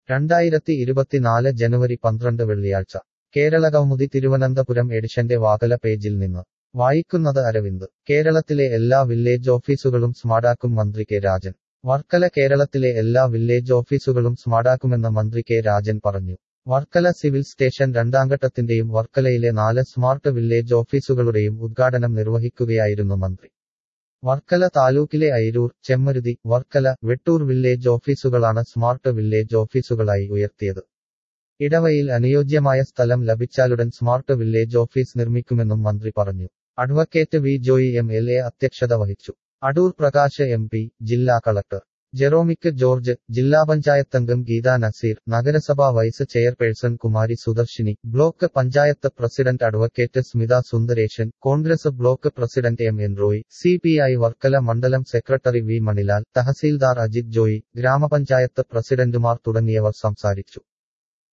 രണ്ടായിരത്തി ഇരുപത്തിനാല് ജനുവരി പന്ത്രണ്ട് വെള്ളിയാഴ്ച കേരള കൗമുദി തിരുവനന്തപുരം എഡിഷന്റെ വാകല പേജിൽ നിന്ന് വായിക്കുന്നത് അരവിന്ദ് കേരളത്തിലെ എല്ലാ വില്ലേജ് ഓഫീസുകളും സ്മാർട്ടാക്കും മന്ത്രി കെ രാജൻ വർക്കല കേരളത്തിലെ എല്ലാ വില്ലേജ് ഓഫീസുകളും സ്മാർട്ടാക്കുമെന്ന് മന്ത്രി കെ രാജൻ പറഞ്ഞു വർക്കല സിവിൽ സ്റ്റേഷൻ രണ്ടാംഘട്ടത്തിന്റെയും വർക്കലയിലെ നാല് സ്മാർട്ട് വില്ലേജ് ഓഫീസുകളുടെയും ഉദ്ഘാടനം നിർവഹിക്കുകയായിരുന്നു മന്ത്രി വർക്കല താലൂക്കിലെ ഐരൂർ ചെമ്മരുതി വർക്കല വെട്ടൂർ വില്ലേജ് ഓഫീസുകളാണ് സ്മാർട്ട് വില്ലേജ് ഓഫീസുകളായി ഉയർത്തിയത് ഇടവയിൽ അനുയോജ്യമായ സ്ഥലം ലഭിച്ചാലുടൻ സ്മാർട്ട് വില്ലേജ് ഓഫീസ് നിർമ്മിക്കുമെന്നും മന്ത്രി പറഞ്ഞു advocate V Joy M L A അധ്യക്ഷത വഹിച്ചു അടൂർ പ്രകാശ് എം പി ജില്ലാ കളക്ടർ ജെറോമിക് ജോർജ് ജില്ലാ പഞ്ചായത്തംഗം ഗീതാ നസീർ നഗരസഭാ vice chairperson Kumari Sudarshini block panchayat president advocate Smitha Sundaresan Congress block president M N Roy C P I Varkala മണ്ഡലം സെക്രട്ടറി വി മണിലാൽ തഹസീൽദാർ അജിത് ജോയി ഗ്രാമപഞ്ചായത്ത് പ്രസിഡന്റുമാർ തുടങ്ങിയവർ സംസാരിച്ചു